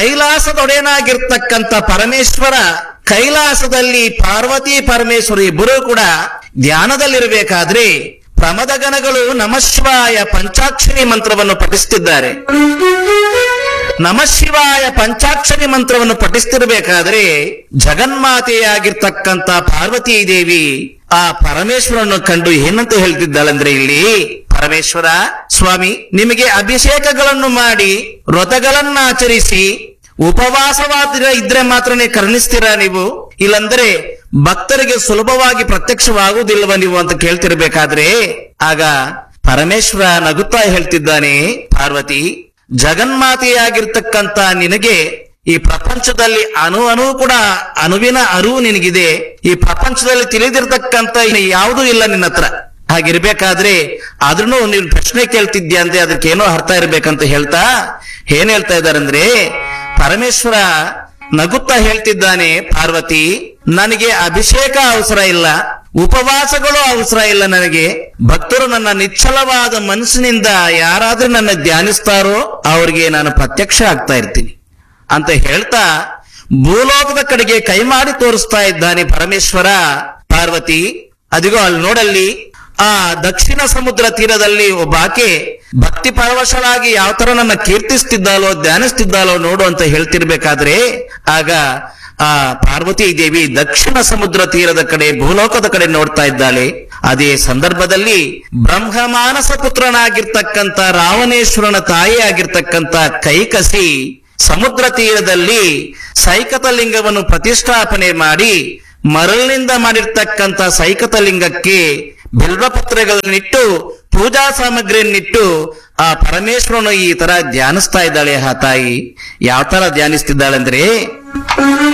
ಕೈಲಾಸದೊಡೆಯನಾಗಿರ್ತಕ್ಕಂಥ ಪರಮೇಶ್ವರ ಕೈಲಾಸದಲ್ಲಿ ಪಾರ್ವತಿ ಪರಮೇಶ್ವರ ಇಬ್ಬರೂ ಕೂಡ ಧ್ಯಾನದಲ್ಲಿರಬೇಕಾದ್ರೆ ಪ್ರಮದಗಣಗಳು ನಮಃಶಿವಾಯ ಪಂಚಾಕ್ಷರಿ ಮಂತ್ರವನ್ನು ಪಠಿಸುತ್ತಿದ್ದಾರೆ ನಮಃಶಿವಾಯ ಪಂಚಾಕ್ಷರಿ ಮಂತ್ರವನ್ನು ಪಠಿಸ್ತಿರ್ಬೇಕಾದ್ರೆ ಜಗನ್ಮಾತೆಯಾಗಿರ್ತಕ್ಕಂಥ ಪಾರ್ವತೀ ದೇವಿ ಆ ಪರಮೇಶ್ವರನ್ನು ಕಂಡು ಏನಂತ ಹೇಳ್ತಿದ್ದಾಳಂದ್ರೆ ಇಲ್ಲಿ ಪರಮೇಶ್ವರ ಸ್ವಾಮಿ ನಿಮಗೆ ಅಭಿಷೇಕಗಳನ್ನು ಮಾಡಿ ವ್ರತಗಳನ್ನ ಆಚರಿಸಿ ಉಪವಾಸವಾದ ಇದ್ರೆ ಮಾತ್ರನೇ ಕರುಣಿಸ್ತೀರಾ ನೀವು ಇಲ್ಲಂದ್ರೆ ಭಕ್ತರಿಗೆ ಸುಲಭವಾಗಿ ಪ್ರತ್ಯಕ್ಷವಾಗುವುದಿಲ್ವ ನೀವು ಅಂತ ಕೇಳ್ತಿರ್ಬೇಕಾದ್ರೆ ಆಗ ಪರಮೇಶ್ವರ ನಗುತ್ತಾ ಹೇಳ್ತಿದ್ದಾನೆ ಪಾರ್ವತಿ ಜಗನ್ಮಾತೆಯಾಗಿರ್ತಕ್ಕಂತ ನಿನಗೆ ಈ ಪ್ರಪಂಚದಲ್ಲಿ ಅಣು ಅಣು ಕೂಡ ಅಣುವಿನ ಅರಿವು ನಿನಗಿದೆ ಈ ಪ್ರಪಂಚದಲ್ಲಿ ತಿಳಿದಿರ್ತಕ್ಕಂತ ಯಾವುದೂ ಇಲ್ಲ ನಿನ್ನ ಹತ್ರ ಹಾಗಿರ್ಬೇಕಾದ್ರೆ ಆದ್ರೂ ನೀನು ಪ್ರಶ್ನೆ ಕೇಳ್ತಿದ್ಯಾ ಅಂದ್ರೆ ಅದಕ್ಕೆ ಏನೋ ಅರ್ಥ ಇರ್ಬೇಕಂತ ಹೇಳ್ತಾ ಏನ್ ಹೇಳ್ತಾ ಇದ್ದಾರಂದ್ರೆ ಪರಮೇಶ್ವರ ನಗುತ್ತಾ ಹೇಳ್ತಿದ್ದಾನೆ ಪಾರ್ವತಿ ನನಗೆ ಅಭಿಷೇಕ ಅವಸರ ಇಲ್ಲ ಉಪವಾಸಗಳು ಅವಸರ ಇಲ್ಲ ನನಗೆ ಭಕ್ತರು ನನ್ನ ನಿಶ್ಚಲವಾದ ಮನಸ್ಸಿನಿಂದ ಯಾರಾದ್ರೂ ನನ್ನ ಧ್ಯಾನಿಸ್ತಾರೋ ಅವ್ರಿಗೆ ನಾನು ಪ್ರತ್ಯಕ್ಷ ಆಗ್ತಾ ಇರ್ತೀನಿ ಅಂತ ಹೇಳ್ತಾ ಭೂಲೋಕದ ಕಡೆಗೆ ಕೈ ಮಾಡಿ ತೋರಿಸ್ತಾ ಇದ್ದಾನೆ ಪರಮೇಶ್ವರ ಪಾರ್ವತಿ ಅದಿಗೋ ಅಲ್ಲಿ ನೋಡಲ್ಲಿ ಆ ದಕ್ಷಿಣ ಸಮುದ್ರ ತೀರದಲ್ಲಿ ಒಬ್ಬ ಆಕೆ ಭಕ್ತಿ ಪರವಶರಾಗಿ ಯಾವ ತರ ನನ್ನ ಕೀರ್ತಿಸ್ತಿದ್ದಾಲೋ ಧ್ಯಾನಿಸ್ತಿದ್ದಾಲೋ ನೋಡು ಅಂತ ಹೇಳ್ತಿರ್ಬೇಕಾದ್ರೆ ಆಗ ಆ ಪಾರ್ವತಿ ದೇವಿ ದಕ್ಷಿಣ ಸಮುದ್ರ ತೀರದ ಕಡೆ ಭೂಲೋಕದ ಕಡೆ ನೋಡ್ತಾ ಇದ್ದಾಳೆ ಅದೇ ಸಂದರ್ಭದಲ್ಲಿ ಬ್ರಹ್ಮಮಾನಸ ಪುತ್ರನಾಗಿರ್ತಕ್ಕಂಥ ರಾವಣೇಶ್ವರನ ತಾಯಿ ಆಗಿರ್ತಕ್ಕಂಥ ಕೈಕಸಿ ಸಮುದ್ರ ತೀರದಲ್ಲಿ ಸೈಕತ ಲಿಂಗವನ್ನು ಪ್ರತಿಷ್ಠಾಪನೆ ಮಾಡಿ ಮರಳಿನಿಂದ ಮಾಡಿರ್ತಕ್ಕಂಥ ಸೈಕತ ಲಿಂಗಕ್ಕೆ ಬಿಲ್ವಪತ್ರೆಗಳನ್ನಿಟ್ಟು ಪೂಜಾ ಸಾಮಗ್ರಿಯನ್ನಿಟ್ಟು ಆ ಪರಮೇಶ್ವರನು ಈ ತರ ಧ್ಯಾನಿಸ್ತಾ ಇದ್ದಾಳೆ ಆ ತಾಯಿ ಯಾವ ತರ ಧ್ಯಾನಿಸ್ತಿದ್ದಾಳೆ ಅಂದ್ರೆ